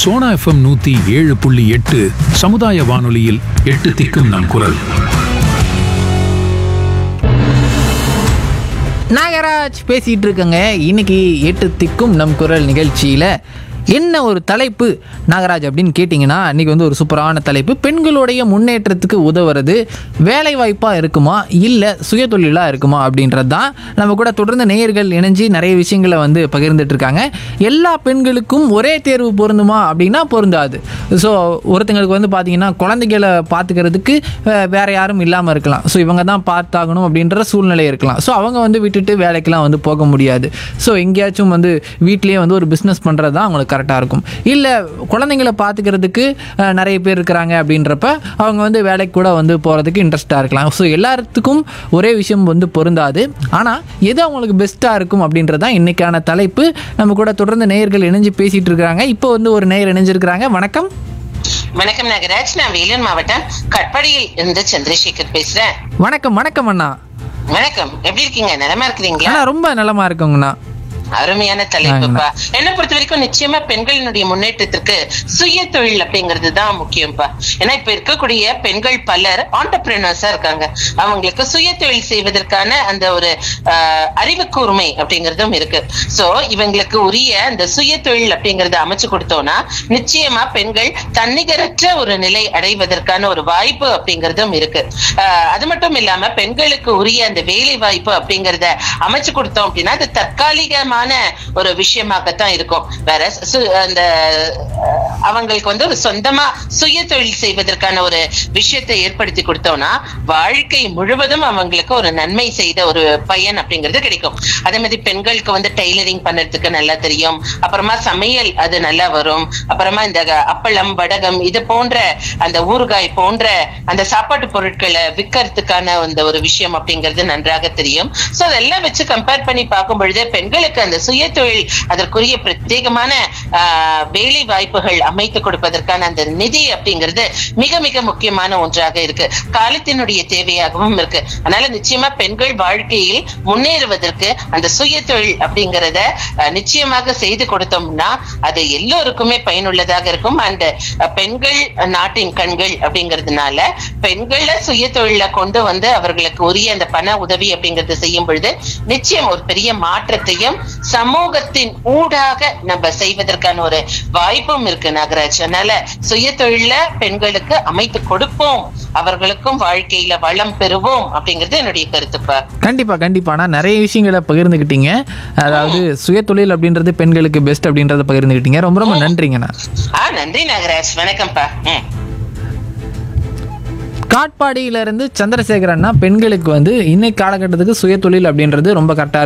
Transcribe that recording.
Sona FM நூத்தி ஏழு புள்ளி எட்டு சமுதாய வானொலியில் எட்டு திக்கும் நம் குரல் நாகராஜ் பேசிகிட்டு இருக்கங்க இன்னைக்கு எட்டு திக்கும் நம் குரல் நிகழ்ச்சியில் என்ன ஒரு தலைப்பு நாகராஜ் அப்படின்னு கேட்டிங்கன்னா இன்றைக்கி வந்து ஒரு சூப்பரான தலைப்பு பெண்களுடைய முன்னேற்றத்துக்கு உதவுறது வேலை வாய்ப்பாக இருக்குமா இல்லை சுயதொழிலாக இருக்குமா அப்படின்றது தான் நம்ம கூட தொடர்ந்து நேயர்கள் இணைஞ்சு நிறைய விஷயங்களை வந்து பகிர்ந்துட்டு இருக்காங்க எல்லா பெண்களுக்கும் ஒரே தேர்வு பொருந்துமா அப்படின்னா பொருந்தாது ஸோ ஒருத்தங்களுக்கு வந்து பார்த்தீங்கன்னா குழந்தைகளை பார்த்துக்கிறதுக்கு அஹ், வேற யாரும் இல்லாமல் இருக்கலாம் ஸோ இவங்க தான் பார்த்தாகணும் அப்படின்ற சூழ்நிலை இருக்கலாம் ஸோ அவங்க வந்து விட்டுட்டு வேலைக்கெல்லாம் வந்து போக முடியாது ஸோ எங்கேயாச்சும் வந்து வீட்லேயே வந்து ஒரு பிஸ்னஸ் பண்ணுறது தான் அவங்களுக்கு கரெக்டாக இருக்கும் இல்லை குழந்தைங்களை பார்த்துக்கிறதுக்கு அஹ், நிறைய பேர் இருக்கிறாங்க அப்படின்றப்ப அவங்க வந்து வேலைக்கு கூட வந்து போகிறதுக்கு இன்ட்ரெஸ்ட்டாக இருக்கலாம் ஸோ எல்லாத்துக்கும் ஒரே விஷயம் வந்து பொருந்தாது ஆனால் எது அவங்களுக்கு பெஸ்ட்டாக இருக்கும் அப்படின்றது தான் இன்றைக்கான தலைப்பு நம்ம கூட தொடர்ந்து நேயர்கள் இணைஞ்சு பேசிகிட்டு இருக்கிறாங்க இப்போ வந்து ஒரு நேயர் இணைஞ்சிருக்கிறாங்க வணக்கம் வணக்கம் நாகராஜ் நான் வேலூர் மாவட்டம் கட்பாடியில் இருந்து சந்திரசேகர் பேசுறேன் வணக்கம் வணக்கம் அண்ணா வணக்கம் எப்படி இருக்கீங்க நலமா இருக்கிறீங்களா அண்ணா ரொம்ப நலமா இருக்குங்கண்ணா அருமையான தலைப்புப்பா என்ன பொறுத்த வரைக்கும் நிச்சயமா பெண்களினுடைய முன்னேற்றத்திற்கு சுய தொழில் அப்படிங்கிறது தான் முக்கியம்ப்பா ஏன்னா இப்ப இருக்கக்கூடிய பெண்கள் பலர் ஆண்டர்பிரினர்ஸா இருக்காங்க அவங்களுக்கு சுய தொழில் செய்வதற்கான அந்த ஒரு ஆஹ், அறிவு கூர்மை அப்படிங்கிறதும் இருக்கு சோ இவங்களுக்கு உரிய அந்த சுய தொழில் அப்படிங்கறத அமைச்சு கொடுத்தோம்னா நிச்சயமா பெண்கள் தன்னிகரற்ற ஒரு நிலை அடைவதற்கான ஒரு வாய்ப்பு அப்படிங்கிறதும் இருக்கு ஆஹ், அது மட்டும் இல்லாம பெண்களுக்கு உரிய அந்த வேலை வாய்ப்பு அப்படிங்கறத அமைச்சு கொடுத்தோம் அப்படின்னா அது தற்காலிகமான ஒரு விஷயமாகத்தான் இருக்கும் வேற சு- அந்த அஹ், அவங்களுக்கு வந்து ஒரு சொந்தமா சுய தொழில் செய்வதற்கான ஒரு விஷயத்தை ஏற்படுத்தி கொடுத்தோம்னா வாழ்க்கை முழுவதும் அவங்களுக்கு ஒரு நன்மை செய்த ஒரு பயன் அப்படிங்கிறது கிடைக்கும் அதே மாதிரி பெண்களுக்கு வந்து டெய்லரிங் பண்றதுக்கு நல்லா தெரியும் அப்புறமா சமையல் அது நல்லா வரும் அப்புறமா இந்த அப்பளம் வடகம் இது போன்ற அந்த ஊறுகாய் போன்ற அந்த சாப்பாட்டு பொருட்களை விற்கிறதுக்கான அந்த ஒரு விஷயம் அப்படிங்கிறது நன்றாக தெரியும் சோ அதெல்லாம் வச்சு கம்பேர் பண்ணி பார்க்கும் பொழுது பெண்களுக்கு அந்த சுய தொழில் அதற்குரிய பிரத்யேகமான ஆஹ், வேலை வாய்ப்புகள் அமைத்து கொடுப்பதற்கான அந்த நிதி அப்படிங்கிறது மிக மிக முக்கியமான ஒன்றாக இருக்கு காலத்தினுடைய தேவையாகவும் இருக்கு அதனால நிச்சயமா பெண்கள் வாழ்க்கையில் முன்னேறுவதற்கு அந்த சுய தொழில் அப்படிங்கறத அஹ், நிச்சயமாக செய்து கொடுத்தோம்னா அது எல்லோருக்குமே பயனுள்ளதாக இருக்கும் அண்ட் பெண்கள் நாட்டின் கண்கள் அப்படிங்கிறதுனால பெண்களை சுய தொழில கொண்டு வந்து அவர்களுக்கு உரிய அந்த பண உதவி அப்படிங்கறது செய்யும் பொழுது நிச்சயம் ஒரு பெரிய மாற்றத்தையும் சமூகத்தின் ஊடாக நம்ம செய்வதற்கான ஒரு வாய்ப்பும் இருக்கு நாகராஜ் அதனால சுய தொழில பெண்களுக்கு அமைத்து கொடுப்போம் அவர்களுக்கும் வாழ்க்கையில வளம் பெறுவோம் அப்படிங்கிறது என்னுடைய கருத்துப்பா கண்டிப்பாக கண்டிப்பாக ஆனால் நிறைய விஷயங்களை பகிர்ந்துக்கிட்டீங்க அதாவது சுயதொழில் அப்படின்றது பெண்களுக்கு பெஸ்ட் அப்படின்றத பகிர்ந்துக்கிட்டீங்க ரொம்ப ரொம்ப நன்றிங்கண்ணா ஆ நன்றி நாகராஜ் வணக்கம்ப்பா ம் காட்பாடியில இருந்து சந்திரசேகரன்னா பெண்களுக்கு வந்து இன்னைக்கு காலகட்டத்துக்கு சுயதொழில் அப்படின்றது ரொம்ப கரெக்டாக